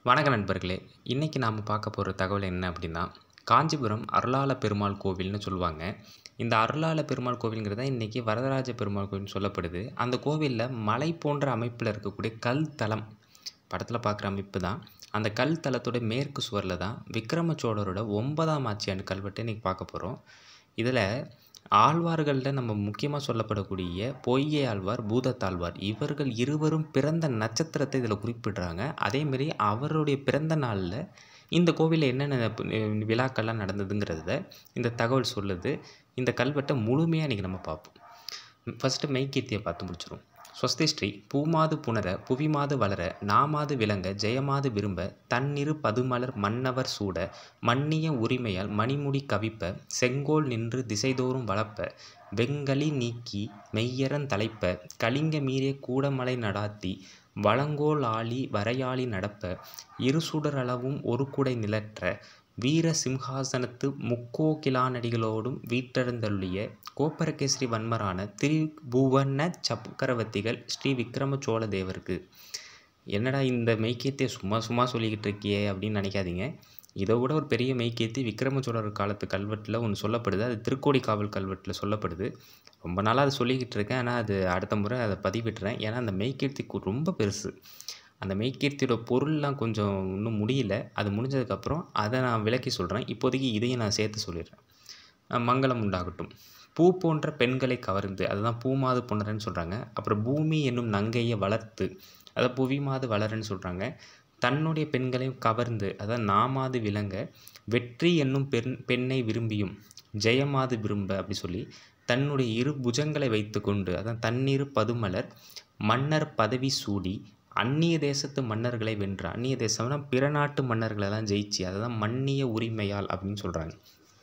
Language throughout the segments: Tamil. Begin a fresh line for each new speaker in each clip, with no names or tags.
வணக்க நண்பர்களே இன்றைக்கி நாம் பார்க்க போகிற தகவல் என்ன அப்படின்னா காஞ்சிபுரம் அருளாள பெருமாள் கோவில்னு சொல்லுவாங்க இந்த அருளாள பெருமாள் கோவிலுங்கிறத இன்றைக்கி வரதராஜ பெருமாள் கோவில்னு சொல்லப்படுது அந்த கோவிலில் மலை போன்ற அமைப்பில் இருக்கக்கூடிய கல் தலம் படத்தில் பார்க்குற அமைப்பு தான் அந்த கல் தலத்தோட மேற்கு சுவரில் தான் விக்ரம சோழரோட ஒன்பதாம் ஆட்சியாண்டு கல்வெட்டு இன்றைக்கி பார்க்க போகிறோம் இதில் ஆழ்வார்களில் நம்ம முக்கியமாக சொல்லப்படக்கூடிய பொய்கை ஆழ்வார் பூதத்தாழ்வார் இவர்கள் இருவரும் பிறந்த நட்சத்திரத்தை இதில் குறிப்பிடுறாங்க அதேமாரி அவருடைய பிறந்த நாளில் இந்த கோவிலில் என்னென்ன ப- நி- விழாக்கள்லாம் நடந்ததுங்கிறத இந்த தகவல் சொல்லுது இந்த கல்வெட்டை முழுமையாக இன்றைக்கி நம்ம பார்ப்போம் ஃபஸ்ட்டு மெய்கீர்த்தியை பார்த்து முடிச்சிரும் ஸ்வஸ்தி ஸ்ரீ பூமாது புணர புவிமாது வளர நாமாது விளங்க ஜெயமாது விரும்ப தன்னிரு பதுமலர் மன்னவர் சூட மன்னிய உரிமையால் மணிமுடி கவிப்ப செங்கோல் நின்று திசைதோறும் வளப்ப வெங்கலி நீக்கி மெய்யரன் தலைப்ப கலிங்க மீறிய கூடமலை நடாத்தி வளங்கோல் ஆழி வரையாளி நடப்ப இருசுடரளவும் ஒரு குடை நிலற்ற வீர சிம்ஹாசனத்து முக்கோகிலானடிகளோடும் வீற்றெழுந்தருளிய கோப்பரகேசரி வன்மரான திரிபுவன சக்கரவர்த்திகள் ஸ்ரீ விக்ரம சோழ தேவருக்கு என்னடா இந்த மெய்க்கேத்தியை சும்மா சும்மா சொல்லிக்கிட்டு இருக்கியே அப்படின்னு நினைக்காதீங்க இதை விட ஒரு பெரிய மெய்க்கேத்தி விக்ரம சோழர் காலத்து கல்வெட்டில் ஒன்று சொல்லப்படுது அது திருக்கோடி காவல் கல்வெட்டில் சொல்லப்படுது ரொம்ப நாளாக அதை சொல்லிக்கிட்டு இருக்கேன் ஆனால் அது அடுத்த முறை அதை பதிவிட்டுறேன் ஏன்னா அந்த மெய்க்கீர்த்தி கு- ரொம்ப பெருசு அந்த மெய்க்கீர்த்தியோட பொருள்லாம் கொஞ்சம் இன்னும் முடியல அது முடிஞ்சதுக்கப்புறம் அதை நான் விளக்கி சொல்கிறேன் இப்போதைக்கு இதையும் நான் சேர்த்து சொல்லிடுறேன் அஹ் மங்களம் உண்டாகட்டும் பூ போன்ற பெண்களை கவர்ந்து அதுதான் பூமாது புணரன்னு சொல்கிறாங்க அப்புறம் பூமி என்னும் நங்கையை வளர்த்து அதை புவிமாது வளரன்னு சொல்கிறாங்க தன்னுடைய பெண்களையும் கவர்ந்து அதான் நாமாது விளங்க வெற்றி என்னும் பெண் பெண்ணை விரும்பியும் ஜெயமாது விரும்ப அப்படி சொல்லி தன்னுடைய இரு புஜங்களை வைத்துக்கொண்டு அதான் தன்னிரு பதுமலர் மன்னர் பதவி சூடி அந்நிய தேசத்து மன்னர்களை வென்ற அந்நிய தேசம்னா பிற நாட்டு மன்னர்களெல்லாம் ஜெயிச்சு அதை தான் மன்னிய உரிமையால் அப்படின்னு சொல்கிறாங்க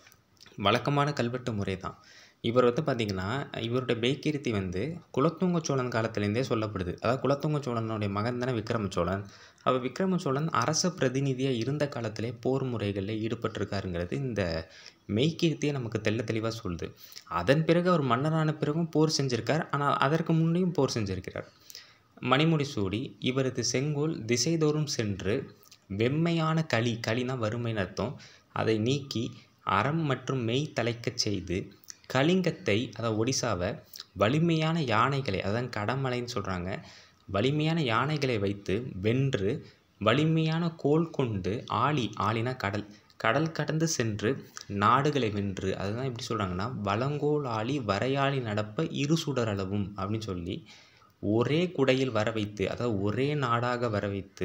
வழக்கமான கல்வெட்டு முறை தான் இவர் வந்து பார்த்திங்கன்னா இவருடைய பேக்கீர்த்தி வந்து குலத்துங்க சோழன் காலத்துலேருந்தே சொல்லப்படுது அதாவது குலத்துங்க சோழனுடைய மகன் தானே விக்ரம சோழன் அவர் விக்ரம சோழன் அரச பிரதிநிதியாக இருந்த காலத்திலே போர் முறைகளில் ஈடுபட்டிருக்காருங்கிறது இந்த மெய்க்கீர்த்தியை நமக்கு தெள்ள தெளிவாக சொல்லுது அதன் பிறகு அவர் மன்னரான பிறகும் போர் செஞ்சிருக்கார் ஆனால் அதற்கு முன்னையும் போர் செஞ்சிருக்கிறார் மணிமுடி சூடி இவரது செங்கோல் திசைதோறும் சென்று வெம்மையான களி களினா வறுமைன்னு அர்த்தம் அதை நீக்கி அறம் மற்றும் மெய் தலைக்கச் செய்து கலிங்கத்தை அதாவது ஒடிசாவை வலிமையான யானைகளை அதான் கடமலைன்னு சொல்கிறாங்க வலிமையான யானைகளை வைத்து வென்று வலிமையான கோல் கொண்டு ஆழி ஆழினா கடல் கடல் கடந்து சென்று நாடுகளை வென்று அதுதான் எப்படி சொல்கிறாங்கன்னா வளங்கோல் ஆழி வரையாளி நடப்ப இரு சுடரளவும் அப்படின்னு சொல்லி ஒரே குடையில் வர வைத்து அதாவது ஒரே நாடாக வர வைத்து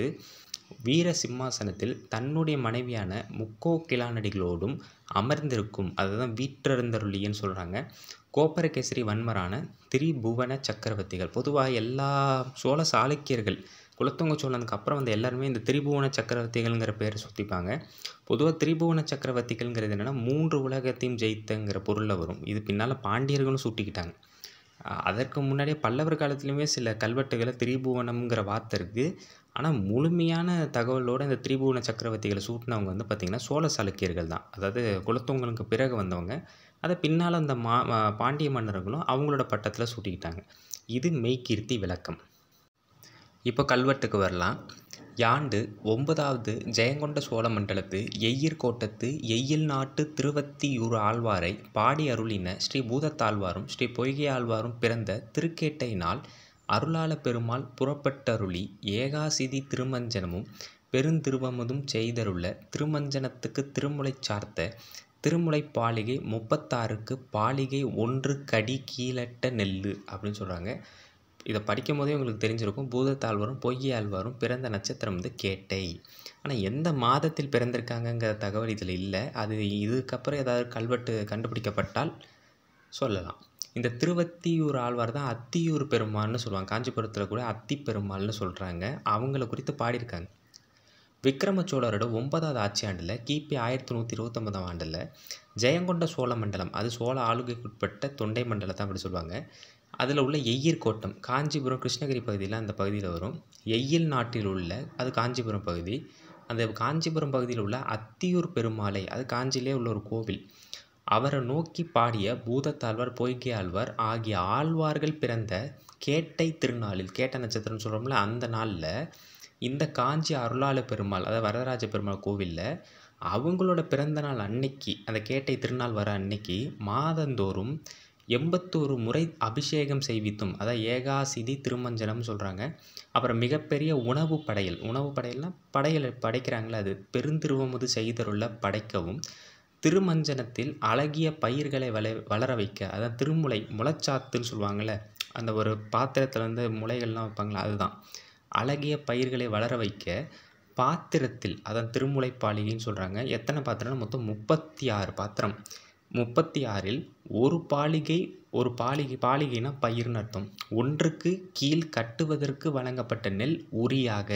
வீர சிம்மாசனத்தில் தன்னுடைய மனைவியான முக்கோ கிளானடிகளோடும் அமர்ந்திருக்கும் அதுதான் வீற்றெழுந்தருளியன்னு சொல்கிறாங்க கோப்பரகேசரி வன்மரான திரிபுவன சக்கரவர்த்திகள் பொதுவாக எல்லா சோழ சாளுக்கியர்கள் குலத்துங்க சோழனுக்கு அப்புறம் வந்து எல்லாருமே இந்த திரிபுவன சக்கரவர்த்திகள்ங்கிற பேரை சுற்றிப்பாங்க பொதுவாக திரிபுவன சக்கரவர்த்திகள்ங்கிறது என்னென்னா மூன்று உலகத்தையும் ஜெயித்தங்கிற பொருளில் வரும் இது பின்னால் பாண்டியர்களும் சூட்டிக்கிட்டாங்க அஹ் அதற்கு முன்னாடியே பல்லவர் காலத்துலேயுமே சில கல்வெட்டுகளை திரிபுவனம்ங்கிற வார்த்தை இருக்குது ஆனால் முழுமையான தகவலோட இந்த திரிபுவன சக்கரவர்த்திகளை சூட்டினவங்க வந்து பார்த்திங்கன்னா சோழ சாளுக்கியர்கள் தான் அதாவது குலத்தொங்கலுக்கு பிறகு வந்தவங்க அதை பின்னால் அந்த மா மா- பாண்டிய மன்னர்களும் அவங்களோட பட்டத்தில் சூட்டிக்கிட்டாங்க இது மெய்கீர்த்தி விளக்கம் இப்போ கல்வெட்டுக்கு வரலாம் யாண்டு ஒன்பதாவது ஜெயங்கொண்ட சோழ மண்டலத்து எய்யிர் கோட்டத்து எய்யில் நாட்டு திருவத்தியூர் ஆழ்வாரை பாடி அருளின ஸ்ரீ பூதத்தாழ்வாரும் ஸ்ரீ பொய்கை ஆழ்வாரும் பிறந்த திருக்கேட்டை நாள் அருளாள பெருமாள் புறப்பட்டருளி ஏகாசிதி திருமஞ்சனமும் பெருந்திருவமுதும் செய்தருள திருமஞ்சனத்துக்கு திருமுலை சார்த்த திருமுலை பாலிகை முப்பத்தாறுக்கு பாலிகை ஒன்று கடி கீழட்ட நெல்லு அப்படின்னு சொல்கிறாங்க இதை படிக்கும் போதே உங்களுக்கு தெரிஞ்சிருக்கும் பூதத்தாழ்வாரும் பொய்யை ஆழ்வாரும் பிறந்த நட்சத்திரம் வந்து கேட்டை ஆனால் எந்த மாதத்தில் பிறந்திருக்காங்கங்கிற தகவல் இதில் இல்லை அது இதுக்கப்புறம் ஏதாவது கல்வெட்டு கண்டுபிடிக்கப்பட்டால் சொல்லலாம் இந்த திருவத்தியூர் ஆழ்வார் தான் அத்தியூர் பெருமாள்னு சொல்லுவாங்க காஞ்சிபுரத்தில் கூட அத்தி பெருமாள்னு சொல்கிறாங்க அவங்கள குறித்து பாடியிருக்காங்க விக்ரம சோழரோட ஒன்பதாவது ஆட்சியாண்டில் கிபி ஆயிரத்தி நூற்றி இருபத்தொன்பதாம் ஆண்டில் ஜெயங்கொண்ட சோழ மண்டலம் அது சோழ ஆளுகைக்குட்பட்ட தொண்டை மண்டலத்தை அப்படி சொல்லுவாங்க அதில் உள்ள எய்யர் கோட்டம் காஞ்சிபுரம் கிருஷ்ணகிரி பகுதியில் அந்த பகுதியில் வரும் எய்யில் நாட்டில் உள்ள அது காஞ்சிபுரம் பகுதி அந்த காஞ்சிபுரம் பகுதியில் உள்ள அத்தியூர் பெருமாளை அது காஞ்சியிலே உள்ள ஒரு கோவில் அவரை நோக்கி பாடிய பூதத்தாழ்வார் பொய்கை ஆழ்வார் ஆகிய ஆழ்வார்கள் பிறந்த கேட்டை திருநாளில் கேட்ட நட்சத்திரம்னு சொல்கிறோம்ல அந்த நாளில் இந்த காஞ்சி அருளாள பெருமாள் அதாவது வரதராஜ பெருமாள் கோவிலில் அவங்களோட பிறந்த நாள் அன்னைக்கு அந்த கேட்டை திருநாள் வர அன்னைக்கு மாதந்தோறும் எண்பத்தோரு முறை அபிஷேகம் செய்வித்தும் அதாவது ஏகாசிதி திருமஞ்சனம் சொல்கிறாங்க அப்புறம் மிகப்பெரிய உணவு படையல் உணவு படையல்னால் படையல் படைக்கிறாங்களே அது பெருந்திருவமுது செய்தருள்ள படைக்கவும் திருமஞ்சனத்தில் அழகிய பயிர்களை வள வளர வைக்க அதான் திருமுலை முளைச்சாத்துன்னு சொல்லுவாங்கள்ல அந்த ஒரு பாத்திரத்தில் வந்து முளைகள்லாம் வைப்பாங்களா அதுதான் அழகிய பயிர்களை வளர வைக்க பாத்திரத்தில் அதான் திருமுலைப்பாலிகைன்னு சொல்கிறாங்க எத்தனை பாத்திரம்னா மொத்தம் முப்பத்தி ஆறு பாத்திரம் முப்பத்தி ஆறில் ஒரு பாலிகை ஒரு பாலிகை பாலிகைனா பயிர்னு அர்த்தம் ஒன்றுக்கு கீழ் கட்டுவதற்கு வழங்கப்பட்ட நெல் உரியாக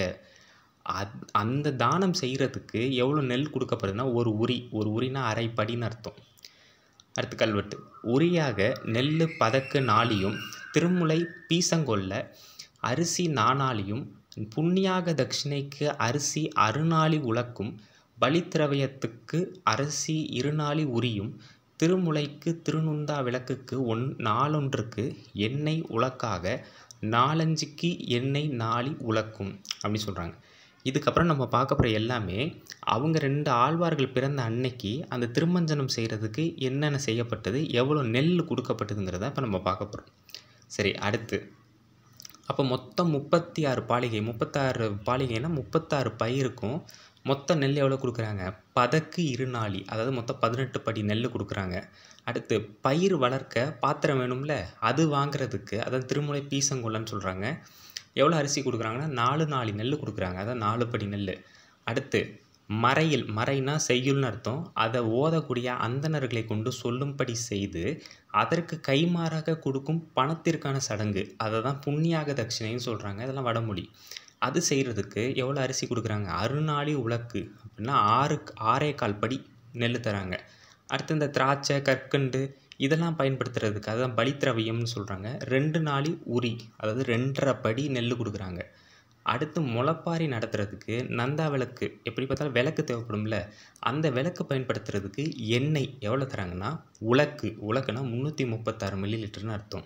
அத் அந்த தானம் செய்கிறதுக்கு எவ்வளோ நெல் கொடுக்கப்படுதுன்னா ஒரு உரி ஒரு உரினா அரை படின்னு அர்த்தம் அடுத்து கல்வெட்டு உரியாக நெல் பதக்கு நாளியும் திருமுலை பீசங்கொல்ல அரிசி நாணாளியும் புண்ணியாக தட்சிணைக்கு அரிசி அருநாளி உலக்கும் பலித்திரவியத்துக்கு அரிசி இருநாளி உரியும் திருமுலைக்கு திருநுந்தா விளக்குக்கு ஒன் நாளொன்றுக்கு எண்ணெய் உலக்காக நாலஞ்சுக்கு எண்ணெய் நாளி உலக்கும் அப்படி சொல்கிறாங்க இதுக்கப்புறம் நம்ம பார்க்க போகிற எல்லாமே அவங்க ரெண்டு ஆழ்வார்கள் பிறந்த அன்னைக்கு அந்த திருமஞ்சனம் செய்கிறதுக்கு என்னென்ன செய்யப்பட்டது எவ்வளோ நெல் கொடுக்கப்பட்டதுங்கிறத இப்போ நம்ம பார்க்க போகிறோம் சரி அடுத்து அப்போ மொத்தம் முப்பத்தி ஆறு பாலிகை முப்பத்தாறு பாலிகைனா முப்பத்தாறு பயிருக்கும் மொத்த நெல் எவ்வளோ கொடுக்குறாங்க பதக்கு இருநாளி அதாவது மொத்தம் பதினெட்டு படி நெல் கொடுக்குறாங்க அடுத்து பயிர் வளர்க்க பாத்திரம் வேணும்ல அது வாங்குறதுக்கு அதாவது திருமுலை பீசங்கொல்லன்னு சொல்கிறாங்க எவ்வளோ அரிசி கொடுக்குறாங்கன்னா நாலு நாலு நெல் கொடுக்குறாங்க அதான் நாலு படி நெல் அடுத்து மறையில் மறைனா செய்யுள்னு அர்த்தம் அதை ஓதக்கூடிய அந்தணர்களை கொண்டு சொல்லும்படி செய்து அதற்கு கைமாறாக கொடுக்கும் பணத்திற்கான சடங்கு அதை தான் புண்ணியாக தட்சிணைன்னு சொல்கிறாங்க இதெல்லாம் வடமொழி அது செய்கிறதுக்கு எவ்வளோ அரிசி கொடுக்குறாங்க அருநாளி உலக்கு அப்படின்னா ஆறு ஆறே கால் படி நெல் தராங்க அடுத்து இந்த திராட்சை கற்கண்டு இதெல்லாம் பயன்படுத்துறதுக்கு அதுதான் பலித்திரவியம்னு சொல்கிறாங்க ரெண்டு நாளி உரி அதாவது ரெண்டரை படி நெல் கொடுக்குறாங்க அடுத்து முளைப்பாரி நடத்துறதுக்கு நந்தா விளக்கு எப்படி பார்த்தாலும் விளக்கு தேவைப்படும்ல அந்த விளக்கு பயன்படுத்துறதுக்கு எண்ணெய் எவ்வளோ தராங்கன்னா உலக்கு உலக்குனா முந்நூற்றி முப்பத்தாறு மில்லி லிட்டர்னு அர்த்தம்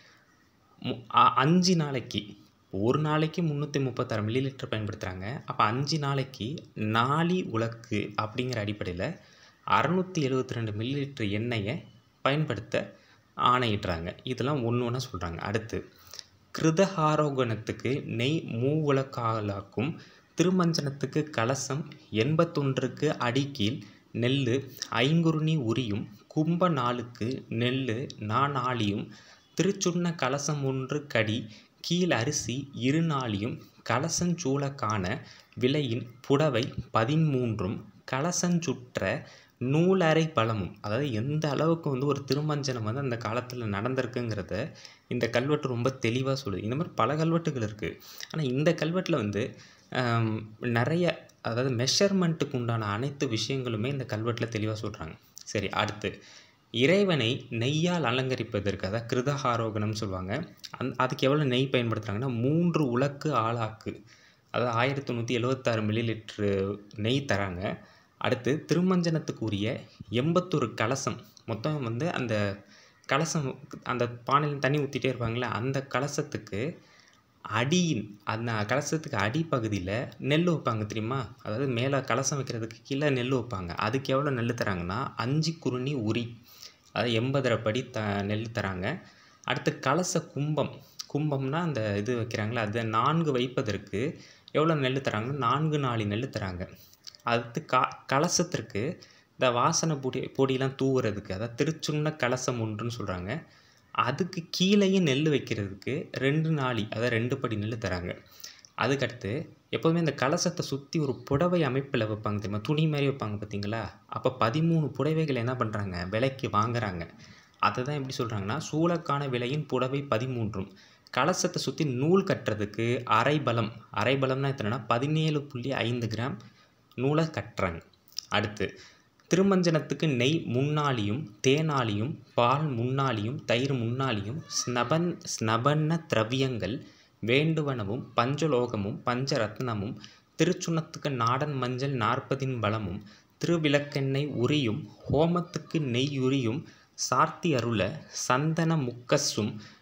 மு அ- அஞ்சு நாளைக்கு ஒரு நாளைக்கு முந்நூற்றி முப்பத்தாறு மில்லி லிட்டர் பயன்படுத்துகிறாங்க அப்போ அஞ்சு நாளைக்கு நாளி உலக்கு அப்படிங்கிற அடிப்படையில் அறநூற்றி எழுபத்தி ரெண்டு மில்லி லிட்டர் எண்ணெயை பயன்படுத்த ஆணையிடுறாங்க இதெல்லாம் ஒன்று ஒன்றா சொல்கிறாங்க அடுத்து கிருதஹாரோகணத்துக்கு நெய் மூவுலக்காலாக்கும் திருமஞ்சனத்துக்கு கலசம் எண்பத்தொன்றுக்கு அடிக்கீழ் நெல் ஐங்குறுனி உரியும் கும்ப நாளுக்கு நெல் நாணாளியும் திருச்சுண்ண கலசம் ஒன்று கடி கீழ் அரிசி இரு நாளியும் கலசஞ்சூலக்கான விலையின் புடவை பதிமூன்றும் கலசஞ்சுற்ற நூலரை பழமும் அதாவது எந்த அளவுக்கு வந்து ஒரு திருமஞ்சனம் வந்து அந்த காலத்தில் நடந்திருக்குங்கிறத இந்த கல்வெட்டு ரொம்ப தெளிவாக சொல்லுது இந்த மாதிரி பல கல்வெட்டுகள் இருக்குது ஆனால் இந்த கல்வெட்டில் வந்து ஆம், நிறைய அதாவது மெஷர்மெண்ட்டுக்கு உண்டான அனைத்து விஷயங்களுமே இந்த கல்வெட்டில் தெளிவாக சொல்கிறாங்க சரி அடுத்து இறைவனை நெய்யால் அலங்கரிப்பதற்கு அதாவது கிருதஹாரோகணம் சொல்லுவாங்க அந் அதுக்கு எவ்வளோ நெய் பயன்படுத்துகிறாங்கன்னா மூன்று உலக்கு ஆளாக்கு அதாவது ஆயிரத்தி நூற்றி எழுபத்தாறு மில்லி லிட்ரு நெய் தராங்க அடுத்து திருமஞ்சனத்துக்குரிய எண்பத்தொரு கலசம் மொத்தம் வந்து அந்த கலசம் அந்த பானையில் தண்ணி ஊற்றிட்டே இருப்பாங்களே அந்த கலசத்துக்கு அடியின் அந்த கலசத்துக்கு அடிப்பகுதியில் நெல் வைப்பாங்க தெரியுமா அதாவது மேலே கலசம் வைக்கிறதுக்கு கீழே நெல் வைப்பாங்க அதுக்கு எவ்வளோ நெல் தராங்கன்னா அஞ்சு குறுனி உரி அதாவது எண்பதரை படி த நெல் தராங்க அடுத்து கலச கும்பம் கும்பம்னா அந்த இது வைக்கிறாங்களே அது நான்கு வைப்பதற்கு எவ்வளோ நெல் தராங்கன்னா நான்கு நாலு நெல் தராங்க அடுத்து கா கலசத்திற்கு இந்த வாசனை பொடி பொடியெலாம் தூவுறதுக்கு அதாவது திருச்சுண்ண கலசம் ஒன்றுன்னு சொல்கிறாங்க அதுக்கு கீழேயும் நெல் வைக்கிறதுக்கு ரெண்டு நாளி அதாவது ரெண்டு படி நெல் தராங்க அதுக்கடுத்து எப்போதுமே இந்த கலசத்தை சுற்றி ஒரு புடவை அமைப்பில் வைப்பாங்க தெரியுமா துணி மாதிரி வைப்பாங்க பார்த்தீங்களா அப்போ பதிமூணு புடவைகள் என்ன பண்ணுறாங்க விலைக்கு வாங்குறாங்க அதை தான் எப்படி சொல்கிறாங்கன்னா சூளக்கான விலையின் புடவை பதிமூன்றும் கலசத்தை சுற்றி நூல் கட்டுறதுக்கு அரை பலம் அரை பலம்னா எத்தனைனா பதினேழு புள்ளி ஐந்து கிராம் நூலை கட்டுறாங்க அடுத்து திருமஞ்சனத்துக்கு நெய் முன்னாளியும் தேனாளியும் பால் முன்னாளியும் தயிர் முன்னாளியும் ஸ்னபன் ஸ்னபன்ன திரவியங்கள் வேண்டுவனவும் பஞ்சலோகமும் பஞ்சரத்னமும் திருச்சுண்ணத்துக்கு நாடன் மஞ்சள் நாற்பதின் பலமும் திருவிளக்கெண்ணெய் உரியும் ஹோமத்துக்கு நெய் உரியும் சார்த்தி அருள சந்தன முக்கஸும்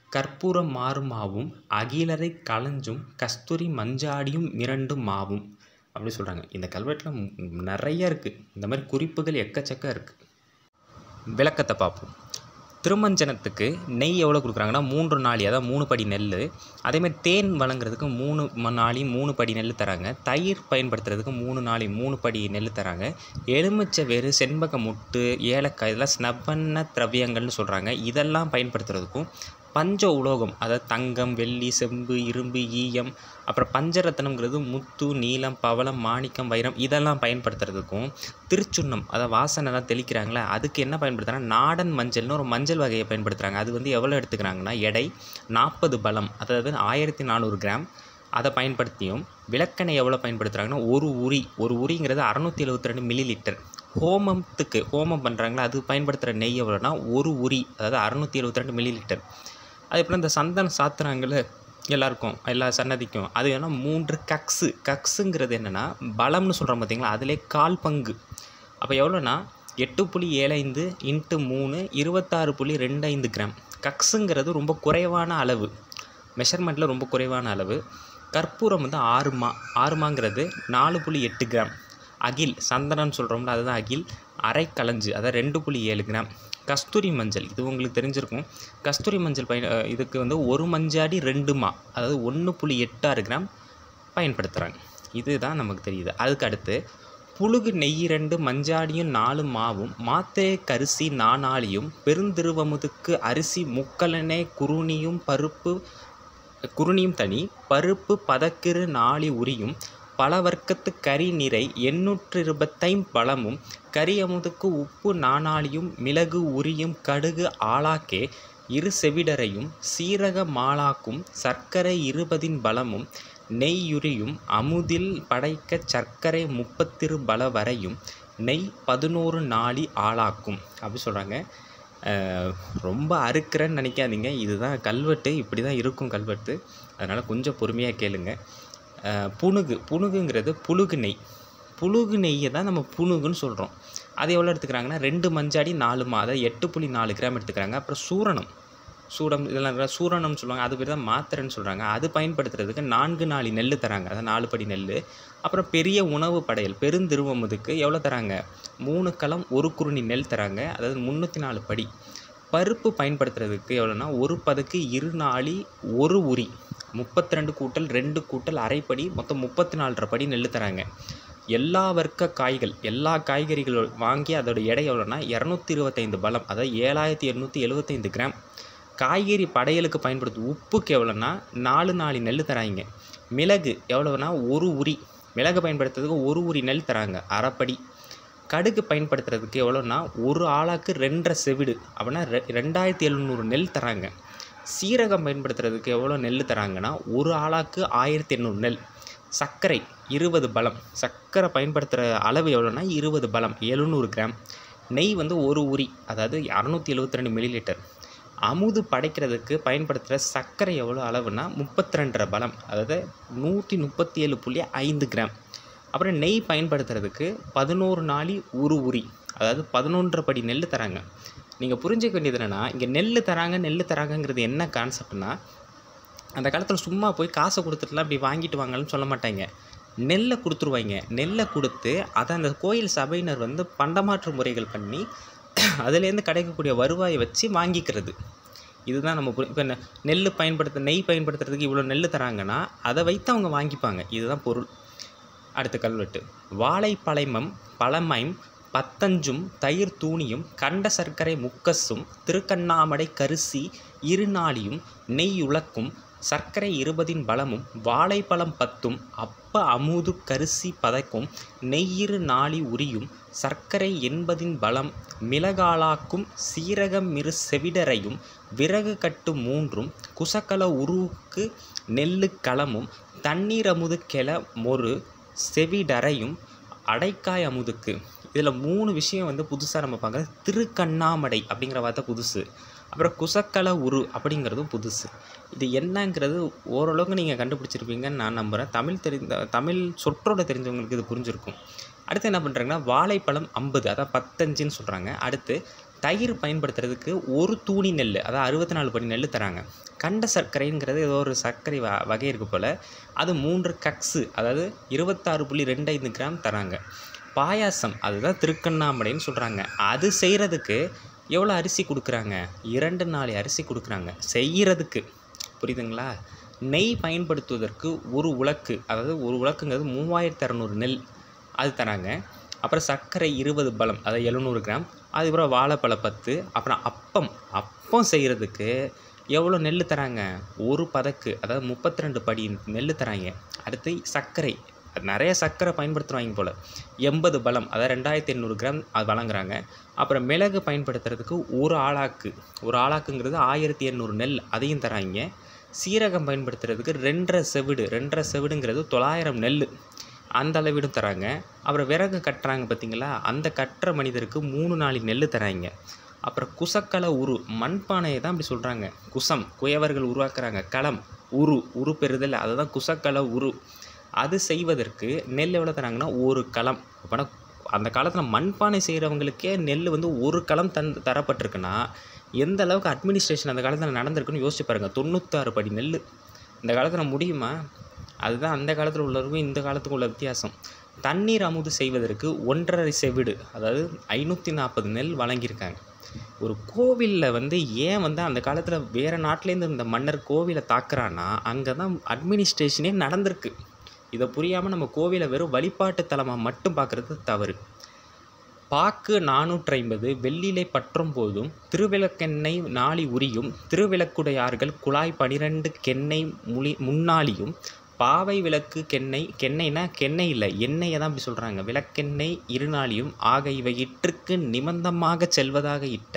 கற்பூரம் மாறும் மாவும் அகிலரை களஞ்சும் கஸ்தூரி மஞ்சாடியும் மிரண்டு மாவும் அப்படி சொல்கிறாங்க இந்த கல்வெட்டில் நிறைய இருக்குது இந்த மாதிரி குறிப்புகள் எக்கச்சக்கம் இருக்குது விளக்கத்தை பார்ப்போம் திருமஞ்சனத்துக்கு நெய் எவ்வளோ கொடுக்குறாங்கன்னா மூன்று நாளி அதாவது மூணு படி நெல் அதேமாதிரி தேன் வழங்குறதுக்கு மூணு ம- நாளி மூணு படி நெல் தராங்க தயிர் பயன்படுத்துறதுக்கு மூணு நாளி மூணு படி நெல் தராங்க எலுமிச்சை வேறு செண்பக முட்டு ஏலக்காய் இதெல்லாம் ஸ்னப்பண்ண திரவியங்கள்னு சொல்கிறாங்க இதெல்லாம் பயன்படுத்துறதுக்கும் பஞ்ச உலோகம் அதாவது தங்கம் வெள்ளி செம்பு இரும்பு ஈயம் அப்புறம் பஞ்சரத்னம்ங்கிறது முத்து நீலம் பவளம் மாணிக்கம் வைரம் இதெல்லாம் பயன்படுத்துறதுக்கும் திருச்சுண்ணம் அதாவது வாசனைலாம் தெளிக்கிறாங்களே அதுக்கு என்ன பயன்படுத்துகிறாங்க நாடன் மஞ்சள்னு ஒரு மஞ்சள் வகையை பயன்படுத்துகிறாங்க அது வந்து எவ்வளோ எடுத்துக்கிறாங்கன்னா எடை நாற்பது பலம் அதாவது ஆயிரத்தி நானூறு கிராம் அதை பயன்படுத்தியும் விளக்கெண்ணெய் எவ்வளோ பயன்படுத்துகிறாங்கன்னா ஒரு உரி ஒரு உரிங்கிறது அறநூற்றி எழுபத்தி ரெண்டு மில்லி லிட்டர் ஹோமத்துக்கு ஹோமம் பண்ணுறாங்களா அது பயன்படுத்துகிற நெய் எவ்வளோனா ஒரு உரி அதாவது அறநூற்றி எழுபத்தி ரெண்டு மில்லி லிட்டர் அதேபோல் இந்த சந்தனம் சாத்துறாங்கல்ல எல்லாருக்கும் எல்லா சன்னதிக்கும் அது வேணா மூன்று கக்ஸு கக்ஸுங்கிறது என்னென்னா பலம்னு சொல்கிறோம் பார்த்தீங்களா அதிலே கால் பங்கு அப்போ எவ்வளோனா எட்டு புள்ளி ஏழு ஐந்து இன்ட்டு மூணு இருபத்தாறு புள்ளி ரெண்டு ஐந்து கிராம் கக்ஸுங்கிறது ரொம்ப குறைவான அளவு மெஷர்மெண்ட்டில் ரொம்ப குறைவான அளவு கற்பூரம் வந்து ஆறுமா ஆறுமாங்கிறது நாலு புள்ளி எட்டு கிராம் அகில் சந்தனம்னு சொல்கிறோம்ல அதுதான் அகில் அரை கலஞ்சு அதாவது ரெண்டு புள்ளி ஏழு கிராம் கஸ்தூரி மஞ்சள் இது உங்களுக்கு தெரிஞ்சிருக்கும் கஸ்தூரி மஞ்சள் பயன் அஹ் இதுக்கு வந்து ஒரு மஞ்சாடி ரெண்டு மா அதாவது ஒன்று புள்ளி எட்டாறு கிராம் பயன்படுத்துகிறாங்க இதுதான் நமக்கு தெரியுது அதுக்கு அடுத்து புழுகு நெய் ரெண்டு மஞ்சாடியும் நாலு மாவும் மாத்திரை கரிசி நானாளியும் பெருந்திருவமுதுக்கு அரிசி முக்கலனே குருணியும் பருப்பு குருணியும் தனி பருப்பு பதக்கிரு நாளி உரியும் பல வர்க்கத்து கறி நிறை எண்ணூற்று இருபத்தைம் பழமும் கரி அமுதுக்கு உப்பு நாணாளியும் மிளகு உரியும் கடுகு ஆளாக்கே இரு செவிடரையும் சீரக மாலாக்கும் சர்க்கரை இருபதின் பலமும் நெய்யுரியும் அமுதில் படைக்க சர்க்கரை முப்பத்திரு பல வரையும் நெய் பதினோரு நாளி ஆளாக்கும் அப்படி சொல்கிறாங்க ரொம்ப அறுக்கிறேன்னு நினைக்காதீங்க இதுதான் கல்வெட்டு இப்படி தான் இருக்கும் கல்வெட்டு அதனால் கொஞ்சம் பொறுமையாக கேளுங்க அஹ் புனுகு புனுகுங்கிறது புழுகு நெய் புழுகு நெய்யை தான் நம்ம புனுகுன்னு சொல்கிறோம் அது எவ்வளோ எடுத்துக்கிறாங்கன்னா ரெண்டு மஞ்சாடி நாலு மா அதாவது எட்டு புள்ளி நாலு கிராம் எடுத்துக்கிறாங்க அப்புறம் சூரணம் சூடம் இதெல்லாம் இருக்கிற சூரணம்னு சொல்லுவாங்க அது பேர் தான் மாத்திரைன்னு சொல்கிறாங்க அது பயன்படுத்துறதுக்கு நான்கு நாலு நெல் தராங்க அதாவது நாலு படி நெல் அப்புறம் பெரிய உணவு படையல் பெருந்திருவமுதுக்கு எவ்வளோ தராங்க மூணு களம் ஒரு குருணி நெல் தராங்க அதாவது முந்நூற்றி நாலு படி பருப்பு பயன்படுத்துறதுக்கு எவ்வளோனா ஒரு பதுக்கு இரு நாளி ஒரு உரி முப்பத்தி ரெண்டு கூட்டல் ரெண்டு கூட்டல் அரைப்படி மொத்தம் முப்பத்தி நாலரை படி நெல் தராங்க எல்லா வர்க்க காய்கள் எல்லா காய்கறிகள் வாங்கி அதோட எடை எவ்வளோனா இரநூத்தி இருபத்தைந்து பலம் அதாவது ஏழாயிரத்தி எண்ணூற்றி எழுபத்தைந்து கிராம் காய்கறி படையலுக்கு பயன்படுத்தும் உப்புக்கு எவ்வளோனா நாலு நாலு நெல் தராங்க மிளகு எவ்வளோனா ஒரு உரி மிளகு பயன்படுத்துறதுக்கு ஒரு உரி நெல் தராங்க அரைப்படி கடுகு பயன்படுத்துறதுக்கு எவ்வளோனா ஒரு ஆளாக்கு ரெண்டரை செவிடு அப்படின்னா ரெ ரெண்டாயிரத்தி எழுநூறு நெல் தராங்க சீரகம் பயன்படுத்துறதுக்கு எவ்வளோ நெல் தராங்கன்னா ஒரு ஆளாக்கு ஆயிரத்தி எண்ணூறு நெல் சர்க்கரை இருபது பலம் சர்க்கரை பயன்படுத்துகிற அளவு எவ்வளோனா இருபது பலம் எழுநூறு கிராம் நெய் வந்து ஒரு உரி அதாவது அறநூற்றி எழுபத்தி ரெண்டு மில்லி லிட்டர் அமுது படைக்கிறதுக்கு பயன்படுத்துகிற சர்க்கரை எவ்வளோ அளவுனா முப்பத்தி ரெண்டரை பலம் அதாவது நூற்றி முப்பத்தி ஏழு புள்ளி ஐந்து கிராம் அப்புறம் நெய் பயன்படுத்துறதுக்கு பதினோரு நாளி ஒரு உரி அதாவது பதினொன்றரை படி நெல் தராங்க நீங்கள் புரிஞ்சுக்க வேண்டியது என்னென்னா இங்கே நெல் தராங்க நெல் தராங்கங்கிறது என்ன கான்செப்ட்னா அந்த காலத்தில் சும்மா போய் காசை கொடுத்துட்டுலாம் இப்படி வாங்கிட்டு வாங்கன்னு சொல்ல மாட்டாங்க நெல்லை கொடுத்துருவாங்க நெல்லை கொடுத்து அதை அந்த கோயில் சபையினர் வந்து பண்டமாற்று முறைகள் பண்ணி அதுலேருந்து கிடைக்கக்கூடிய வருவாயை வச்சு வாங்கிக்கிறது இதுதான் நம்ம புரி இப்போ நெல் பயன்படுத்த நெய் பயன்படுத்துறதுக்கு இவ்வளோ நெல் தராங்கன்னா அதை வைத்து அவங்க வாங்கிப்பாங்க இதுதான் பொருள் அடுத்த கல்வெட்டு வாழைப்பழைமம் பழமைம் பத்தஞ்சும் தயிர் தூணியும் கண்ட சர்க்கரை முக்கஸும் திருக்கண்ணாமடை கரிசி இருநாளியும் நெய் உலக்கும் சர்க்கரை இருபதின் பலமும் வாழைப்பழம் பத்தும் அப்ப அமுது கரிசி பதைக்கும் நெய்யிரு நாளி உரியும் சர்க்கரை எண்பதின் பலம் மிளகாளாக்கும் சீரகம் மிரு செவிடரையும் விறகு கட்டு மூன்றும் குசக்கல உருவுக்கு நெல்லு களமும் தண்ணீர் அமுது கெல மொரு செவிடரையும் அடைக்காய் அமுதுக்கு இதில் மூணு விஷயம் வந்து புதுசாக நம்ம பார்க்குறது திருக்கண்ணாமடை அப்படிங்கிற வார்த்தை புதுசு அப்புறம் குசக்கல உரு அப்படிங்கிறதும் புதுசு இது என்னங்கிறது ஓரளவுக்கு நீங்கள் கண்டுபிடிச்சிருப்பீங்கன்னு நான் நம்புகிறேன் தமிழ் தெரிந்த தமிழ் சொற்றோட தெரிஞ்சவங்களுக்கு இது புரிஞ்சிருக்கும் அடுத்து என்ன பண்ணுறாங்கன்னா வாழைப்பழம் ஐம்பது அதான் பத்தஞ்சுன்னு சொல்கிறாங்க அடுத்து தயிர் பயன்படுத்துறதுக்கு ஒரு தூணி நெல் அதாவது அறுபத்தி நாலு படி நெல் தராங்க கண்ட சர்க்கரைங்கிறது ஏதோ ஒரு சர்க்கரை வ வகை இருக்கு போல் அது மூன்று கக்ஸு அதாவது இருபத்தாறு புள்ளி ரெண்டு ஐந்து கிராம் தராங்க பாயாசம் அதுதான் திருக்கண்ணாமலைன்னு சொல்கிறாங்க அது செய்கிறதுக்கு எவ்வளோ அரிசி கொடுக்குறாங்க இரண்டு நாலு அரிசி கொடுக்குறாங்க செய்கிறதுக்கு புரியுதுங்களா நெய் பயன்படுத்துவதற்கு ஒரு உலக்கு அதாவது ஒரு உலக்குங்கிறது மூவாயிரத்து அறநூறு நெல் அது தராங்க அப்புறம் சர்க்கரை இருபது பலம் அதாவது எழுநூறு கிராம் அதுக்கப்புறம் வாழைப்பழ பத்து அப்புறம் அப்பம் அப்பம் செய்கிறதுக்கு எவ்வளோ நெல் தராங்க ஒரு பதக்கு அதாவது முப்பத்தி ரெண்டு படி நெல் தராங்க அடுத்து சர்க்கரை நிறைய சர்க்கரை பயன்படுத்துகிறாங்க போல் எண்பது பலம் அதாவது ரெண்டாயிரத்தி எண்ணூறு கிராம் அது வழங்குறாங்க அப்புறம் மிளகு பயன்படுத்துறதுக்கு ஒரு ஆளாக்கு ஒரு ஆளாக்குங்கிறது ஆயிரத்தி எண்ணூறு நெல் அதையும் தராங்க சீரகம் பயன்படுத்துறதுக்கு ரெண்டரை செவிடு ரெண்டரை செவிடுங்கிறது தொள்ளாயிரம் நெல் அந்த அளவீடும் தராங்க அப்புறம் விறகு கட்டுறாங்க பார்த்தீங்களா அந்த கட்டுற மனிதருக்கு மூணு நாலு நெல் தராங்க அப்புறம் குசக்கலை உரு மண்பானையை தான் அப்படி சொல்கிறாங்க குசம் குயவர்கள் உருவாக்குறாங்க களம் உரு உரு பெறுதல் அதை தான் குசக்கலை உரு அது செய்வதற்கு நெல் எவ்வளோ தராங்கன்னா ஒரு களம் அப்போனா அந்த காலத்தில் மண்பானை செய்கிறவங்களுக்கே நெல் வந்து ஒரு களம் தன் தரப்பட்டிருக்குன்னா எந்த அளவுக்கு அட்மினிஸ்ட்ரேஷன் அந்த காலத்தில் நடந்திருக்குன்னு யோசிச்சு பாருங்கள் தொண்ணூத்தாறு படி நெல் இந்த காலத்தில் முடியுமா அதுதான் அந்த காலத்தில் உள்ளவருக்கும் இந்த காலத்துக்கும் உள்ள வித்தியாசம் தண்ணீர் அமுது செய்வதற்கு ஒன்றரை செவிடு அதாவது ஐநூற்றி நாற்பது நெல் வழங்கியிருக்காங்க ஒரு கோவிலில் வந்து ஏன் வந்து அந்த காலத்தில் வேறு நாட்டிலேருந்து இந்த மன்னர் கோவிலை தாக்குறான்னா அங்கே தான் அட்மினிஸ்ட்ரேஷனே நடந்திருக்கு இதை புரியாமல் நம்ம கோவிலை வெறும் வழிபாட்டு தலமாக மட்டும் பார்க்குறது தவறு பாக்கு நானூற்றி ஐம்பது வெள்ளிலை பற்றும் போதும் திருவிளக்கெண்ணெய் நாளி உரியும் திருவிளக்குடையார்கள் குழாய் பனிரெண்டு கெண்ணெய் முளி முன்னாளியும் பாவை விளக்கு கெண்ணெய் கெண்ணெய்னா கெண்ணெய் இல்லை எண்ணெயை தான் அப்படி சொல்கிறாங்க விளக்கெண்ணெய் இருநாளியும் ஆக இவை இற்றுக்கு நிபந்தமாக செல்வதாக இட்ட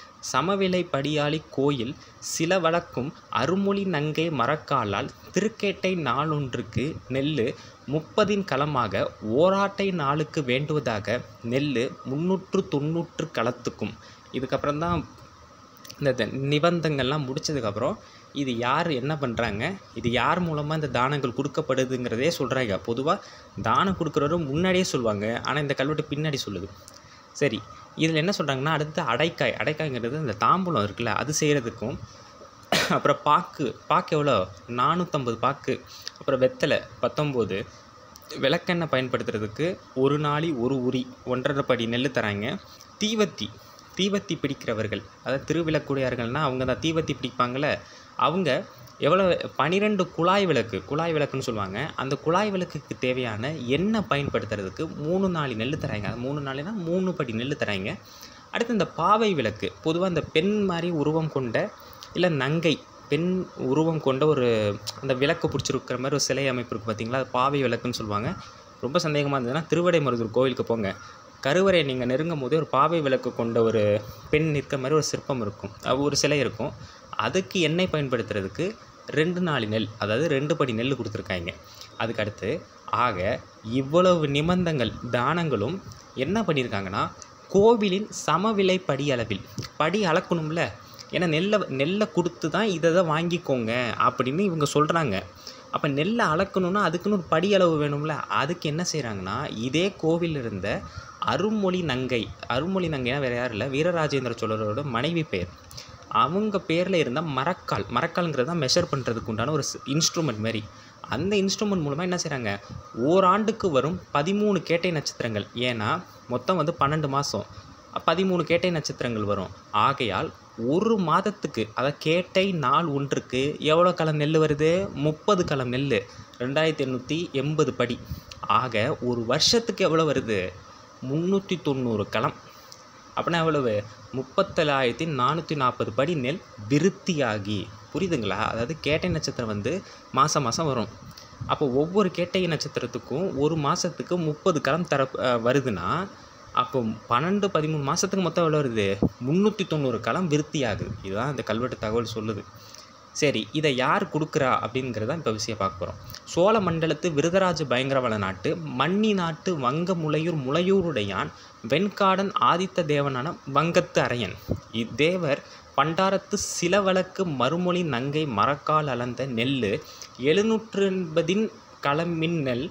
சமவிலை படியாளி கோயில் சில வழக்கும் அருமொழி நங்கை மரக்காலால் திருக்கேட்டை நாளொன்றுக்கு நெல் முப்பதின் களமாக ஓராட்டை நாளுக்கு வேண்டுவதாக நெல் முன்னூற்று தொண்ணூற்று களத்துக்கும் இதுக்கப்புறம் தான் இந்த த- நிபந்தங்கள்லாம் முடிச்சதுக்கப்புறம் இது யார் என்ன பண்ணுறாங்க இது யார் மூலமாக இந்த தானங்கள் கொடுக்கப்படுதுங்கிறதே சொல்கிறாங்க பொதுவாக தானம் கொடுக்குறவரும் முன்னாடியே சொல்லுவாங்க ஆனால் இந்த கல்வெட்டு பின்னாடி சொல்லுது சரி இதில் என்ன சொல்கிறாங்கன்னா அடுத்து அடைக்காய் அடைக்காய்ங்கிறது இந்த தாம்பூலம் இருக்குல்ல அது செய்கிறதுக்கும் அப்புறம் பாக்கு பாக்கு எவ்வளோ நானூற்றம்பது பாக்கு அப்புறம் வெத்தலை பத்தொம்போது விளக்கெண்ணெய் பயன்படுத்துறதுக்கு ஒரு நாளி ஒரு உரி ஒன்றரை படி நெல் தராங்க தீவத்தி தீவத்தி பிடிக்கிறவர்கள் அதாவது திருவிளக்குடையார்கள்னால் அவங்க தான் தீவத்தி பிடிப்பாங்கள்ல அவங்க எவ்வளோ பனிரெண்டு குழாய் விளக்கு குழாய் விளக்குன்னு சொல்லுவாங்க அந்த குழாய் விளக்குக்கு தேவையான எண்ணெய் பயன்படுத்துறதுக்கு மூணு நாலு நெல் தராங்க அது மூணு நாலுனா மூணு படி நெல் தராங்க அடுத்து இந்த பாவை விளக்கு பொதுவாக இந்த பெண் மாதிரி உருவம் கொண்ட இல்லை நங்கை பெண் உருவம் கொண்ட ஒரு அந்த விளக்கு பிடிச்சிருக்கிற மாதிரி ஒரு சிலை அமைப்பு இருக்குது பார்த்தீங்களா அது பாவை விளக்குன்னு சொல்லுவாங்க ரொம்ப சந்தேகமாக இருந்ததுன்னா திருவடைமருதூர் கோவிலுக்கு போங்க கருவறையை நீங்கள் நெருங்கும் போதே ஒரு பாவை விளக்கு கொண்ட ஒரு பெண் நிற்க மாதிரி ஒரு சிற்பம் இருக்கும் அது ஒரு சிலை இருக்கும் அதுக்கு எண்ணெய் பயன்படுத்துறதுக்கு ரெண்டு நாலு நெல் அதாவது ரெண்டு படி நெல் கொடுத்துருக்காங்க அதுக்கு அடுத்து ஆக இவ்வளவு நிபந்தங்கள் தானங்களும் என்ன பண்ணியிருக்காங்கன்னா கோவிலின் சமவிலை படி அளவில் படி அளக்கணும்ல ஏன்னா நெல்லை நெல்லை கொடுத்து தான் இதை தான் வாங்கிக்கோங்க அப்படின்னு இவங்க சொல்கிறாங்க அப்போ நெல்லை அளக்கணும்னா அதுக்குன்னு ஒரு படி அளவு வேணும்ல அதுக்கு என்ன செய்கிறாங்கன்னா இதே கோவில் இருந்த அருள்மொழி நங்கை அருள்மொழி நங்கைனா வேறு யாரும் இல்லை வீரராஜேந்திர சோழரோட மனைவி பெயர் அவங்க பேரில் இருந்த மரக்கால் மரக்கால்ங்கிறது தான் மெஷர் பண்ணுறதுக்கு உண்டான ஒரு இன்ஸ்ட்ருமெண்ட் மாதிரி அந்த இன்ஸ்ட்ருமெண்ட் மூலமாக என்ன செய்கிறாங்க ஓராண்டுக்கு வரும் பதிமூணு கேட்டை நட்சத்திரங்கள் ஏன்னா மொத்தம் வந்து பன்னெண்டு மாதம் பதிமூணு கேட்டை நட்சத்திரங்கள் வரும் ஆகையால் ஒரு மாதத்துக்கு அதாவது கேட்டை நாள் ஒன்றுக்கு எவ்வளோ களம் நெல் வருது முப்பது களம் நெல் ரெண்டாயிரத்தி எண்ணூற்றி எண்பது படி ஆக ஒரு வருஷத்துக்கு எவ்வளோ வருது முந்நூற்றி தொண்ணூறு களம் அப்படின்னா எவ்வளவு முப்பத்தேழாயிரத்தி நானூற்றி நாற்பது படி நெல் விருத்தியாகி புரியுதுங்களா அதாவது கேட்டை நட்சத்திரம் வந்து மாதம் மாதம் வரும் அப்போ ஒவ்வொரு கேட்டை நட்சத்திரத்துக்கும் ஒரு மாதத்துக்கு முப்பது களம் தர அஹ், வருதுன்னா அப்போ பன்னெண்டு பதிமூணு மாதத்துக்கு மொத்தம் எவ்வளோ வருது முந்நூற்றி தொண்ணூறு களம் விருத்தியாகுது இதுதான் இந்த கல்வெட்டு தகவல் சொல்லுது சரி இதை யார் கொடுக்குறா அப்படிங்கிறத இப்போ விஷயம் பார்க்க போகிறோம் சோழ மண்டலத்து விருதராஜ பயங்கரவள நாட்டு மன்னி நாட்டு வங்க முளையூர் முளையூருடையான் வெண்காடன் ஆதித்த தேவனான வங்கத்து அரையன் இத்தேவர் பண்டாரத்து சிலவழக்கு மறுமொழி நங்கை மரக்கால் அளந்த நெல் எழுநூற்று எண்பதின் களமின் நெல்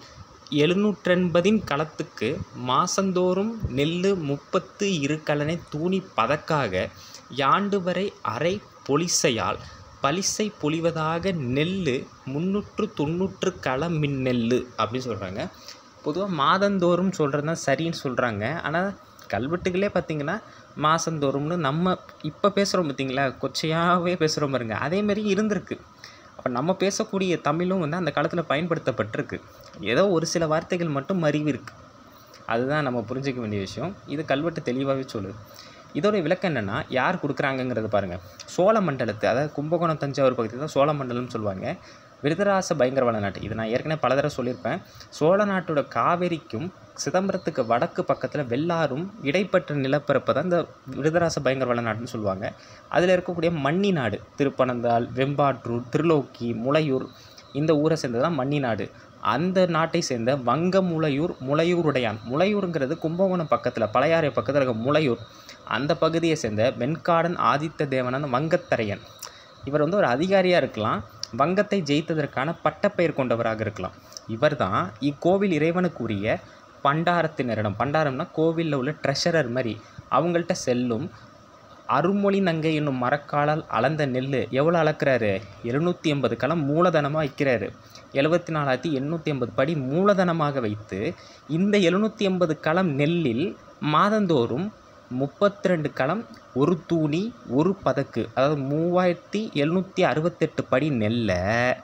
எழுநூற்றெண்பதின் களத்துக்கு மாசந்தோறும் நெல்லு முப்பத்து இரு கலனை தூணி பதக்காக யாண்டு வரை அரை பொலிசையால் பலிசை பொழிவதாக நெல்லு முன்னூற்று தொண்ணூற்று கள மின் நெல்லு அப்படின்னு சொல்கிறாங்க பொதுவாக மாதந்தோறும் சொல்கிறது தான் சரின்னு சொல்கிறாங்க ஆனால் கல்வெட்டுகளே பார்த்திங்கன்னா மாதந்தோறும்னு நம்ம இப்போ பேசுகிறோம் பார்த்தீங்களா கொச்சையாகவே பேசுகிறோம் பாருங்க அதேமாரி இருந்திருக்கு அப்போ நம்ம பேசக்கூடிய தமிழும் வந்து அந்த காலத்தில் பயன்படுத்தப்பட்டிருக்கு ஏதோ ஒரு சில வார்த்தைகள் மட்டும் மறிவு இருக்குது அதுதான் நம்ம புரிஞ்சிக்க வேண்டிய விஷயம் இது கல்வெட்டு தெளிவாகவே சொல்லுது இதோட விளக்கம் என்னென்னா யார் கொடுக்குறாங்கங்கிறத பாருங்கள் சோழ மண்டலத்து அதாவது கும்பகோணம் தஞ்சாவூர் பகுதி தான் சோழ மண்டலம்னு சொல்லுவாங்க விருதராச பயங்கரவாத நாட்டு இது நான் ஏற்கனவே பல தடவை சொல்லியிருப்பேன் சோழ நாட்டோட காவேரிக்கும் சிதம்பரத்துக்கு வடக்கு பக்கத்தில் வெள்ளாரும் இடைப்பட்ட நிலப்பரப்பை தான் இந்த விருதராச பயங்கரவாத நாட்டுன்னு சொல்லுவாங்க அதில் இருக்கக்கூடிய மன்னி நாடு திருப்பனந்தாள் வெம்பாற்றூர் திருலோக்கி முளையூர் இந்த ஊரை சேர்ந்தது தான் மன்னி நாடு அந்த நாட்டை சேர்ந்த வங்க முளையூர் முளையூருடையான் முளையூருங்கிறது கும்பகோணம் பக்கத்தில் பழையாறை பக்கத்தில் இருக்க முளையூர் அந்த பகுதியை சேர்ந்த வெண்காடன் ஆதித்த தேவனான வங்கத்தரையன் இவர் வந்து ஒரு அதிகாரியாக இருக்கலாம் வங்கத்தை ஜெயித்ததற்கான பட்டப்பெயர் கொண்டவராக இருக்கலாம் இவர் தான் இக்கோவில் இறைவனுக்குரிய பண்டாரத்தினரிடம் பண்டாரம்னா கோவிலில் உள்ள ட்ரெஷரர் மாதிரி அவங்கள்ட்ட செல்லும் அருமொழி நங்கை என்னும் மரக்காலால் அளந்த நெல் எவ்வளோ அளக்குறாரு எழுநூற்றி எண்பது களம் மூலதனமாக வைக்கிறாரு எழுபத்தி நாலாயிரத்தி எண்ணூற்றி எண்பது படி மூலதனமாக வைத்து இந்த எழுநூற்றி எண்பது களம் நெல்லில் மாதந்தோறும் முப்பத்தி ரெண்டு களம் ஒரு தூணி ஒரு பதக்கு அதாவது மூவாயிரத்தி எழுநூற்றி அறுபத்தெட்டு படி நெல்லை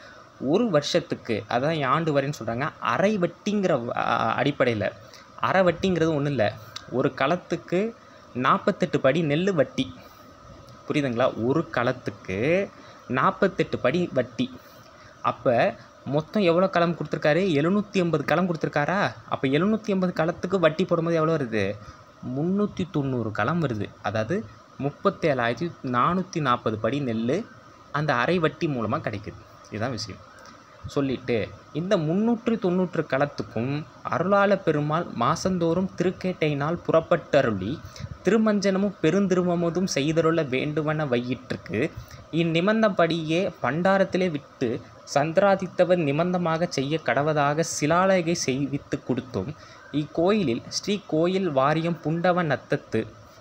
ஒரு வருஷத்துக்கு அதான் ஆண்டு வரைன்னு சொல்கிறாங்க அரை வட்டிங்கிற அடிப்படையில் அரை வட்டிங்கிறது ஒன்றும் இல்லை ஒரு களத்துக்கு நாற்பத்தெட்டு படி நெல் வட்டி புரியுதுங்களா ஒரு களத்துக்கு நாற்பத்தெட்டு படி வட்டி அப்போ மொத்தம் எவ்வளோ களம் கொடுத்துருக்காரு எழுநூற்றி எண்பது களம் கொடுத்துருக்காரா அப்போ எழுநூற்றி எண்பது களத்துக்கு வட்டி போடும்போது எவ்வளோ வருது முந்நூற்றி தொண்ணூறு களம் வருது அதாவது முப்பத்தேழாயிரத்தி நானூற்றி நாற்பது படி நெல் அந்த அரை வட்டி மூலமாக கிடைக்குது இதுதான் விஷயம் சொல்லிட்டு இந்த முன்னூற்றி தொண்ணூற்று களத்துக்கும் அருளாள பெருமாள் மாசந்தோறும் திருக்கேட்டையினால் புறப்பட்டருளி திருமஞ்சனமும் பெருந்திருமமுதும் செய்தருள வேண்டுவன வையிற்றுக்கு இந்நிபந்தப்படியே பண்டாரத்திலே விட்டு சந்திராதித்தவர் நிபந்தமாக செய்ய கடவதாக சிலாலகை செய்வித்து கொடுத்தும் இக்கோயிலில் ஸ்ரீ கோயில் வாரியம் புண்டவ நத்தத்து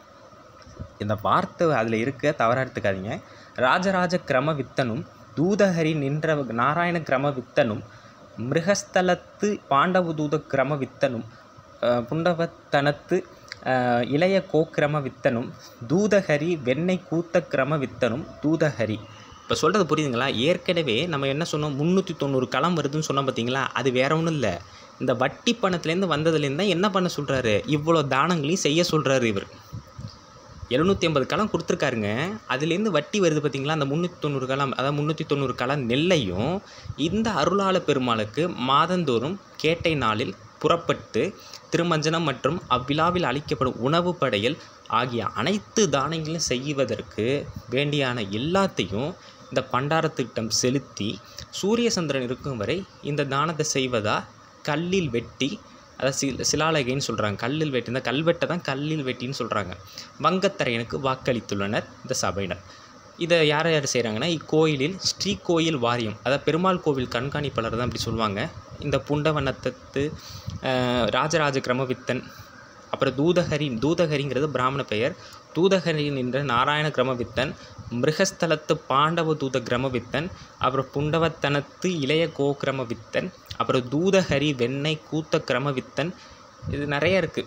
இந்த வார்த்தை அதில் இருக்க தவறாக எடுத்துக்காதீங்க ராஜராஜ கிரம வித்தனும் தூதஹரி நின்ற நாராயண கிரம வித்தனும் மிருகஸ்தலத்து பாண்டவதூத கிரம வித்தனும் அஹ், புண்டவத்தனத்து அஹ், இளைய கோக்கிரம வித்தனும் தூதஹரி வெண்ணெய் கூத்த கிரம வித்தனும் தூதஹரி இப்போ சொல்கிறது புரியுதுங்களா ஏற்கனவே நம்ம என்ன சொன்னோம் முந்நூற்றி தொண்ணூறு களம் வருதுன்னு சொன்னோம் பார்த்தீங்களா அது வேற ஒன்றும் இல்லை இந்த வட்டி பணத்துலேருந்து வந்ததுலேருந்து தான் என்ன பண்ண சொல்கிறாரு இவ்வளோ தானங்களையும் செய்ய சொல்கிறாரு இவர் எழுநூற்றி ஐம்பது களம் கொடுத்துருக்காருங்க அதுலேருந்து வட்டி வருது பார்த்தீங்களா அந்த முந்நூற்றி தொண்ணூறு களம் அதாவது முந்நூற்றி தொண்ணூறு களம் நெல்லையும் இந்த அருளாள பெருமாளுக்கு மாதந்தோறும் கேட்டை நாளில் புறப்பட்டு திருமஞ்சனம் மற்றும் அவ்விழாவில் அளிக்கப்படும் உணவு படையல் ஆகிய அனைத்து தானங்களையும் செய்வதற்கு வேண்டியான எல்லாத்தையும் இந்த பண்டாரத்திட்டம் செலுத்தி சூரிய சந்திரன் இருக்கும் வரை இந்த தானத்தை செய்வதா கல்லில் வெட்டி அதாவது சி சிலாலகைன்னு சொல்கிறாங்க கல்லில் வெட்டி இந்த கல்வெட்டை தான் கல்லில் வெட்டின்னு சொல்கிறாங்க வங்கத்தரையனுக்கு வாக்களித்துள்ளனர் இந்த சபையினர் இதை யார் யார் செய்கிறாங்கன்னா இக்கோயிலில் ஸ்ரீ கோயில் வாரியம் அதாவது பெருமாள் கோவில் கண்காணிப்பாளர் தான் அப்படி சொல்லுவாங்க இந்த புண்டவனத்தத்து அஹ், ராஜராஜ கிரமவித்தன் அப்புறம் தூதஹரி தூதஹரிங்கிறது பிராமண பெயர் தூதஹரி நின்ற நாராயண கிரமவித்தன் மிருகஸ்தலத்து பாண்டவ தூத கிரமவித்தன் அப்புறம் புண்டவத்தனத்து இளைய கோக்கிரமவித்தன் அப்புறம் தூதஹரி வெண்ணெய் கூத்த கிரமவித்தன் இது நிறைய இருக்குது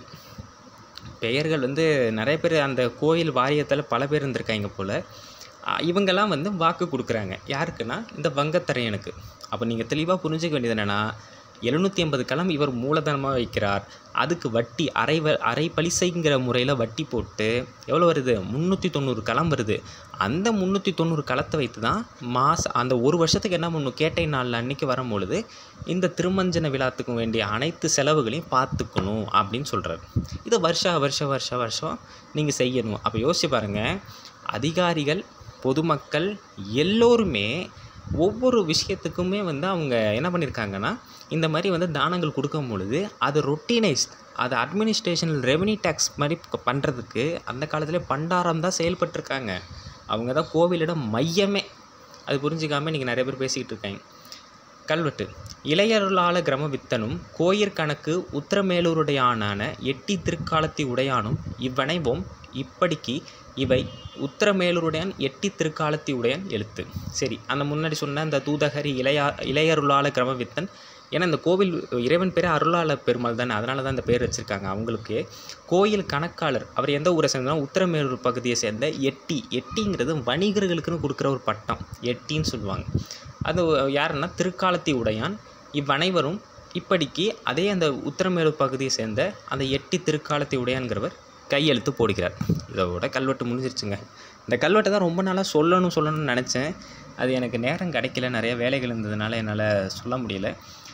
பெயர்கள் வந்து நிறைய பேர் அந்த கோயில் வாரியத்தில் பல பேர் இருந்திருக்காங்க போல் இவங்கெல்லாம் வந்து வாக்கு கொடுக்குறாங்க யாருக்குன்னா இந்த வங்கத்தரையனுக்கு அப்போ நீங்கள் தெளிவாக புரிஞ்சுக்க வேண்டியது என்னென்னா எழுநூற்றி ஐம்பது களம் இவர் மூலதனமாக வைக்கிறார் அதுக்கு வட்டி அரை வ அரை பலிசைங்கிற முறையில் வட்டி போட்டு எவ்வளோ வருது முந்நூற்றி தொண்ணூறு களம் வருது அந்த முந்நூற்றி தொண்ணூறு களத்தை வைத்து தான் மாச அந்த ஒரு வருஷத்துக்கு என்ன பண்ணும் கேட்டை நாளில் அன்னைக்கு வரும்பொழுது இந்த திருமஞ்சன விழாத்துக்கு வேண்டிய அனைத்து செலவுகளையும் பார்த்துக்கணும் அப்படின்னு சொல்கிறார் இது வருஷா வருஷம் வருஷம் வருஷம் நீங்கள் செய்யணும் அப்போ யோசிச்சு பாருங்கள் அதிகாரிகள் பொதுமக்கள் எல்லோருமே ஒவ்வொரு விஷயத்துக்குமே வந்து அவங்க என்ன பண்ணியிருக்காங்கன்னா இந்த மாதிரி வந்து தானங்கள் கொடுக்கும் பொழுது அது ரொட்டீனைஸ்ட் அது அட்மினிஸ்ட்ரேஷனல் ரெவன்யூ டேக்ஸ் மாதிரி பண்ணுறதுக்கு அந்த காலத்திலே பண்டாரம் தான் செயல்பட்டிருக்காங்க அவங்க தான் கோவிலோட மையமே அது புரிஞ்சுக்காம நீங்கள் நிறைய பேர் பேசிக்கிட்டு இருக்காங்க கல்வெட்டு இளையருளால கிரமவித்தனும் கோயிற் கணக்கு உத்திரமேலூருடையானான எட்டி திருக்காலத்தி உடையானும் இவ்வனைவும் இப்படிக்கு இவை உத்திரமேலூருடையான் எட்டி திருக்காலத்தி உடையான் எழுத்து சரி அந்த முன்னாடி சொன்ன அந்த தூதகரி இளையா இளையருளால கிரமவித்தன் ஏன்னா இந்த கோவில் இறைவன் பேர் அருளாள பெருமாள் தானே அதனால தான் இந்த பேர் வச்சுருக்காங்க அவங்களுக்கு கோயில் கணக்காளர் அவர் எந்த ஊரை சேர்ந்தனா உத்திரமேலூர் பகுதியை சேர்ந்த எட்டி எட்டிங்கிறது வணிகர்களுக்குன்னு கொடுக்குற ஒரு பட்டம் எட்டின்னு சொல்லுவாங்க அது யாருன்னா திருக்காலத்தி உடையான் இவ்வனைவரும் இப்படிக்கு அதே அந்த உத்திரமேலூர் பகுதியை சேர்ந்த அந்த எட்டி திருக்காலத்தி உடையான்கிறவர் கையெழுத்து போடுகிறார் இதோட கல்வெட்டு முடிஞ்சிருச்சுங்க இந்த கல்வெட்டை தான் ரொம்ப நாளாக சொல்லணும் சொல்லணும்னு நினச்சேன் அது எனக்கு நேரம் கிடைக்கல நிறைய வேலைகள் இருந்ததுனால என்னால் சொல்ல முடியல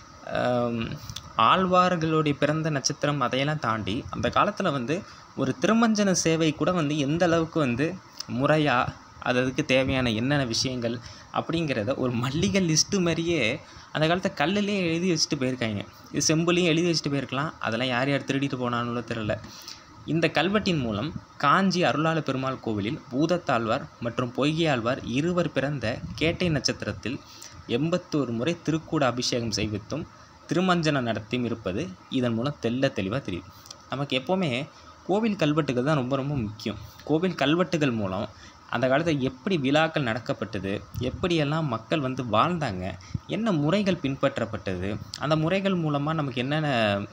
ஆம், ஆழ்வார்களுடைய பிறந்த நட்சத்திரம் அதையெல்லாம் தாண்டி அந்த காலத்தில் வந்து ஒரு திருமஞ்சன சேவை கூட வந்து எந்த அளவுக்கு வந்து முறையாக அது அதுக்கு தேவையான என்னென்ன விஷயங்கள் அப்படிங்கிறத ஒரு மல்லிகை லிஸ்ட்டு மாதிரியே அந்த காலத்தை கல்லுலேயே எழுதி வச்சுட்டு போயிருக்காங்க இது செம்புலேயும் எழுதி வச்சுட்டு போயிருக்கலாம் அதெல்லாம் யார் யார் திருடிட்டு போனாங்களோ தெரில இந்த கல்வெட்டின் மூலம் காஞ்சி அருளாள பெருமாள் கோவிலில் பூதத்தாழ்வார் மற்றும் பொய்கையாழ்வார் இருவர் பிறந்த கேட்டை நட்சத்திரத்தில் எண்பத்தோரு முறை திருக்கூட அபிஷேகம் செய்வித்தும் திருமஞ்சனம் நடத்தியும் இருப்பது இதன் மூலம் தெள்ள தெளிவாக தெரியும் நமக்கு எப்போவுமே கோவில் கல்வெட்டுகள் தான் ரொம்ப ரொம்ப முக்கியம் கோவில் கல்வெட்டுகள் மூலம் அந்த காலத்தில் எப்படி விழாக்கள் நடக்கப்பட்டது எப்படியெல்லாம் மக்கள் வந்து வாழ்ந்தாங்க என்ன முறைகள் பின்பற்றப்பட்டது அந்த முறைகள் மூலமாக நமக்கு என்னென்ன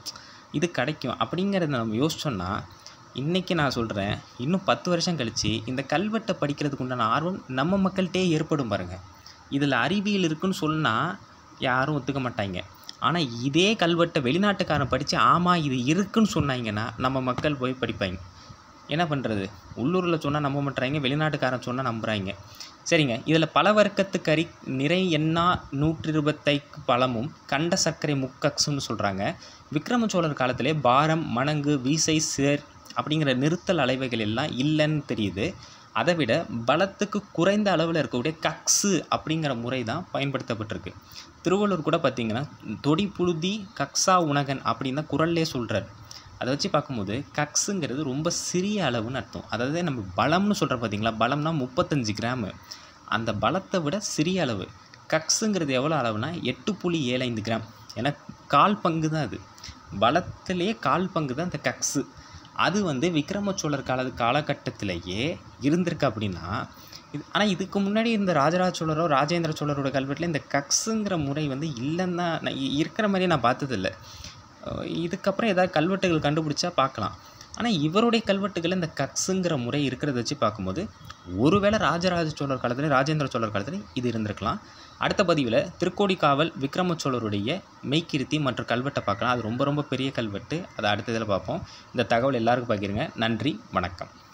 இது கிடைக்கும் அப்படிங்கிறத நம்ம யோசிச்சோன்னா இன்றைக்கி நான் சொல்கிறேன் இன்னும் பத்து வருஷம் கழித்து இந்த கல்வெட்டை படிக்கிறதுக்கு உண்டான ஆர்வம் நம்ம மக்கள்கிட்டே ஏற்படும் பாருங்கள் இதில் அறிவியல் இருக்குன்னு சொன்னால் யாரும் ஒத்துக்க மாட்டாங்க ஆனால் இதே கல்வெட்டை வெளிநாட்டுக்காரன் படித்து ஆமாம் இது இருக்குன்னு சொன்னாங்கன்னா நம்ம மக்கள் போய் படிப்பாங்க என்ன பண்ணுறது உள்ளூரில் சொன்னால் நம்ப மாட்டுறாங்க வெளிநாட்டுக்காரன் சொன்னால் நம்புகிறாங்க சரிங்க இதில் பல வர்க்கத்து கறி நிறை எண்ணா நூற்றி இருபத்தைக்கு பழமும் கண்ட சர்க்கரை முக்கக்ஸுன்னு சொல்கிறாங்க விக்ரம சோழர் காலத்திலே பாரம் மணங்கு வீசை சேர் அப்படிங்கிற நிறுத்தல் அலைவைகள் எல்லாம் இல்லைன்னு தெரியுது அதை விட பலத்துக்கு குறைந்த அளவில் இருக்கக்கூடிய கக்ஸு அப்படிங்கிற முறை தான் பயன்படுத்தப்பட்டிருக்கு திருவள்ளுவர் கூட பார்த்தீங்கன்னா தொடி புழுதி கக்ஸா உணகன் அப்படின்னு தான் குரல்லே சொல்கிறார் அதை வச்சு பார்க்கும்போது கக்ஸுங்கிறது ரொம்ப சிறிய அளவுன்னு அர்த்தம் அதாவது நம்ம பலம்னு சொல்கிறோம் பார்த்தீங்களா பலம்னா முப்பத்தஞ்சு கிராமு அந்த பலத்தை விட சிறிய அளவு கக்ஸுங்கிறது எவ்வளோ அளவுனா எட்டு புள்ளி ஏழு ஐந்து கிராம் ஏன்னா கால் பங்கு தான் அது பலத்திலே கால் பங்கு தான் இந்த கக்ஸு அது வந்து விக்ரம சோழர் கால காலகட்டத்திலேயே இருந்திருக்கு அப்படின்னா இது ஆனால் இதுக்கு முன்னாடி இந்த ராஜராஜ சோழரோ ராஜேந்திர சோழரோட கல்வெட்டில் இந்த கக்ஸுங்கிற முறை வந்து இல்லைன்னு தான் நான் இ- இருக்கிற மாதிரியே நான் பார்த்ததில்ல அஹ் இதுக்கப்புறம் ஏதாவது கல்வெட்டுகள் கண்டுபிடிச்சா பார்க்கலாம் ஆனால் இவருடைய கல்வெட்டுகள் இந்த கக்ஸுங்கிற முறை இருக்கிறத வச்சு பார்க்கும்போது ஒருவேளை ராஜராஜ சோழர் காலத்துல ராஜேந்திர சோழர் காலத்துல இது இருந்திருக்கலாம் அடுத்த பதிவில் திருக்கோடிக்காவல் விக்ரம சோழருடைய மெய்க்கிருத்தி மற்றும் கல்வெட்டை பார்க்கலாம் அது ரொம்ப ரொம்ப பெரிய கல்வெட்டு அதை அடுத்த இதில் பார்ப்போம் இந்த தகவல் எல்லாருக்கும் பகிருங்க நன்றி வணக்கம்